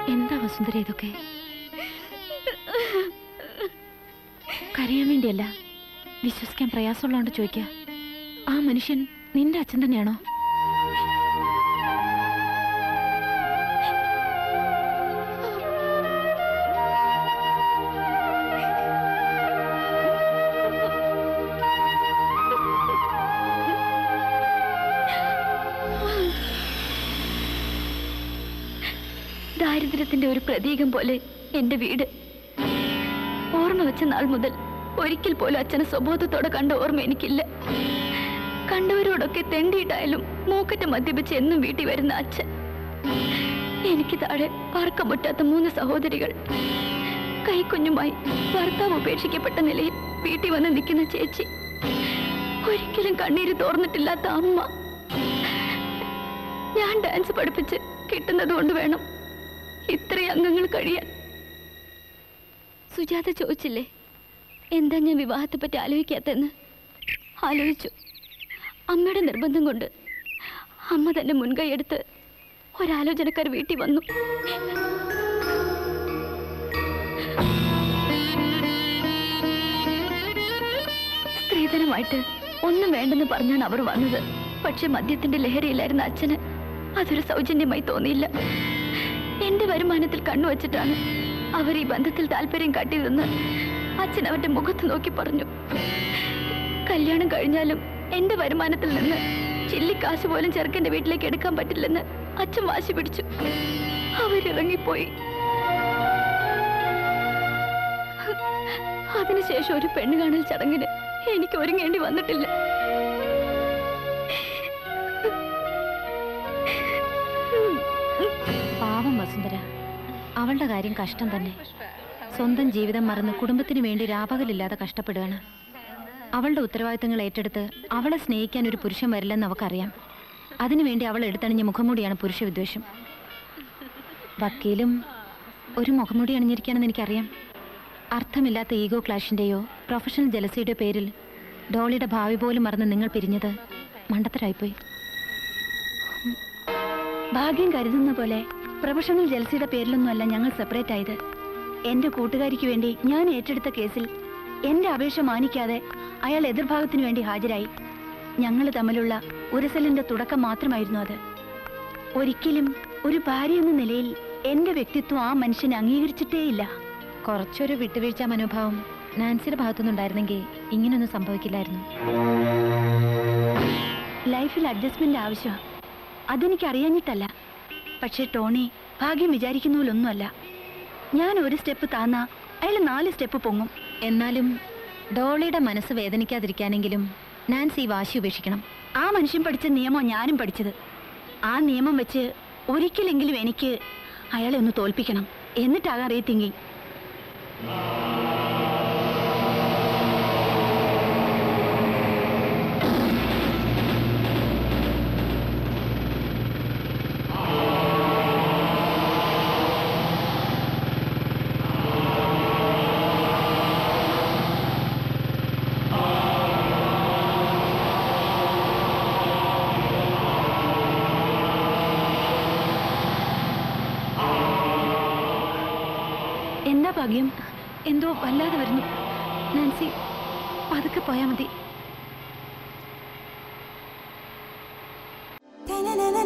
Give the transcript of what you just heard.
എന്താ വസുന്ധര ഇതൊക്കെ കരയാൻ വേണ്ടിയല്ല വിശ്വസിക്കാൻ പ്രയാസമുള്ളതുകൊണ്ട് ചോദിക്കുക ആ മനുഷ്യൻ നിന്റെ അച്ഛൻ തന്നെയാണോ ദാരിദ്ര്യത്തിന്റെ ഒരു പ്രതീകം പോലെ എന്റെ വീട് ഓർമ്മ വെച്ച നാൾ മുതൽ ഒരിക്കൽ പോലും അച്ഛനെ സ്വബോധത്തോടെ കണ്ട ഓർമ്മ എനിക്കില്ല കണ്ടവരോടൊക്കെ തെണ്ടിയിട്ടായാലും മൂക്കറ്റ് മദ്യപിച്ച് എന്നും വീട്ടിൽ വരുന്ന അച്ഛൻ എനിക്ക് താഴെ പാർക്കം മുറ്റാത്ത മൂന്ന് സഹോദരികൾ കൈക്കുഞ്ഞുമായി ഭർത്താവ് ഉപേക്ഷിക്കപ്പെട്ട നിലയിൽ വീട്ടിൽ വന്ന് നിൽക്കുന്ന ചേച്ചി ഒരിക്കലും കണ്ണീര് തോർന്നിട്ടില്ലാത്ത അമ്മ ഞാൻ ഡാൻസ് പഠിപ്പിച്ച് കിട്ടുന്നത് കൊണ്ട് വേണം ഇത്രയും അംഗങ്ങൾ കഴിയാൻ സുജാത ചോദിച്ചില്ലേ എന്താ ഞാൻ വിവാഹത്തെ പറ്റി ആലോചിക്കാത്തെന്ന് ആലോചിച്ചു അമ്മയുടെ നിർബന്ധം കൊണ്ട് അമ്മ തന്നെ മുൻകൈ എടുത്ത് ഒരാലോചനക്കാർ വീട്ടിൽ വന്നു സ്ത്രീധനമായിട്ട് ഒന്നും വേണ്ടെന്ന് പറഞ്ഞാണ് അവർ വന്നത് പക്ഷെ മദ്യത്തിന്റെ ലഹരിയിലായിരുന്ന അച്ഛന് അതൊരു സൗജന്യമായി തോന്നിയില്ല എന്റെ വരുമാനത്തിൽ കണ്ണുവച്ചിട്ടാണ് അവർ ഈ ബന്ധത്തിൽ താല്പര്യം കാട്ടിയതെന്ന് അച്ഛൻ അവരുടെ മുഖത്ത് നോക്കി പറഞ്ഞു കല്യാണം കഴിഞ്ഞാലും എന്റെ വരുമാനത്തിൽ നിന്ന് ചില്ലിക്കാശ് പോലും ചെറുക്കന്റെ വീട്ടിലേക്ക് എടുക്കാൻ പറ്റില്ലെന്ന് അച്ഛൻ വാശി പിടിച്ചു അവരിറങ്ങിപ്പോയി അതിനുശേഷം ഒരു പെണ്ണ് കാണൽ ചടങ്ങിന് എനിക്ക് ഒരുങ്ങേണ്ടി വന്നിട്ടില്ല പാവം വസുന്ധര അവളുടെ കാര്യം കഷ്ടം തന്നെ സ്വന്തം ജീവിതം മറന്ന് കുടുംബത്തിന് വേണ്ടി രാപകലില്ലാതെ കഷ്ടപ്പെടുകയാണ് അവളുടെ ഉത്തരവാദിത്തങ്ങൾ ഏറ്റെടുത്ത് അവളെ സ്നേഹിക്കാൻ ഒരു പുരുഷൻ വരില്ലെന്ന് അവക്കറിയാം അതിനുവേണ്ടി അവൾ എടുത്തണിഞ്ഞ മുഖംമൂടിയാണ് പുരുഷവിദ്വേഷം വക്കീലും ഒരു മുഖംമൂടി അണിഞ്ഞിരിക്കുകയാണെന്ന് എനിക്കറിയാം അർത്ഥമില്ലാത്ത ഈഗോ ക്ലാഷിൻ്റെയോ പ്രൊഫഷണൽ ജലസിയുടെയോ പേരിൽ ഡോളിയുടെ ഭാവി പോലും മറന്ന് നിങ്ങൾ പിരിഞ്ഞത് മണ്ടത്തരായിപ്പോയി ഭാഗ്യം കരുതുന്ന പോലെ പ്രൊഫഷണൽ ജൽസിയുടെ പേരിലൊന്നുമല്ല ഞങ്ങൾ സെപ്പറേറ്റ് ആയത് എന്റെ കൂട്ടുകാരിക്ക് വേണ്ടി ഞാൻ ഏറ്റെടുത്ത കേസിൽ എന്റെ അപേക്ഷ മാനിക്കാതെ അയാൾ എതിർഭാഗത്തിനു വേണ്ടി ഹാജരായി ഞങ്ങൾ തമ്മിലുള്ള ഉരസലിന്റെ തുടക്കം മാത്രമായിരുന്നു അത് ഒരിക്കലും ഒരു ഭാര്യ എന്ന നിലയിൽ എന്റെ വ്യക്തിത്വം ആ മനുഷ്യനെ അംഗീകരിച്ചിട്ടേയില്ല കുറച്ചൊരു വിട്ടുവീഴ്ച മനോഭാവം നാൻസിയുടെ ഭാഗത്തുനിന്നുണ്ടായിരുന്നെങ്കിൽ ഇങ്ങനൊന്നും സംഭവിക്കില്ലായിരുന്നു ലൈഫിൽ അഡ്ജസ്റ്റ്മെന്റ് ആവശ്യം അതെനിക്ക് അറിയാഞ്ഞിട്ടല്ല പക്ഷേ ടോണി ഭാഗ്യം വിചാരിക്കുന്ന പോലൊന്നുമല്ല ഞാൻ ഒരു സ്റ്റെപ്പ് താന്ന അയാൾ നാല് സ്റ്റെപ്പ് പൊങ്ങും എന്നാലും ഡോളിയുടെ മനസ്സ് വേദനിക്കാതിരിക്കാനെങ്കിലും നാൻസി ഈ വാശി ഉപേക്ഷിക്കണം ആ മനുഷ്യൻ പഠിച്ച നിയമം ഞാനും പഠിച്ചത് ആ നിയമം വെച്ച് ഒരിക്കലെങ്കിലും എനിക്ക് അയാളെ ഒന്ന് തോൽപ്പിക്കണം എന്നിട്ടാകാൻ അറിയത്തെങ്കിൽ എന്താ ഭാഗ്യം എന്തോ വല്ലാതെ വരുന്നു നാൻസി പതുക്കെ പോയാൽ മതി Ta-na-na-na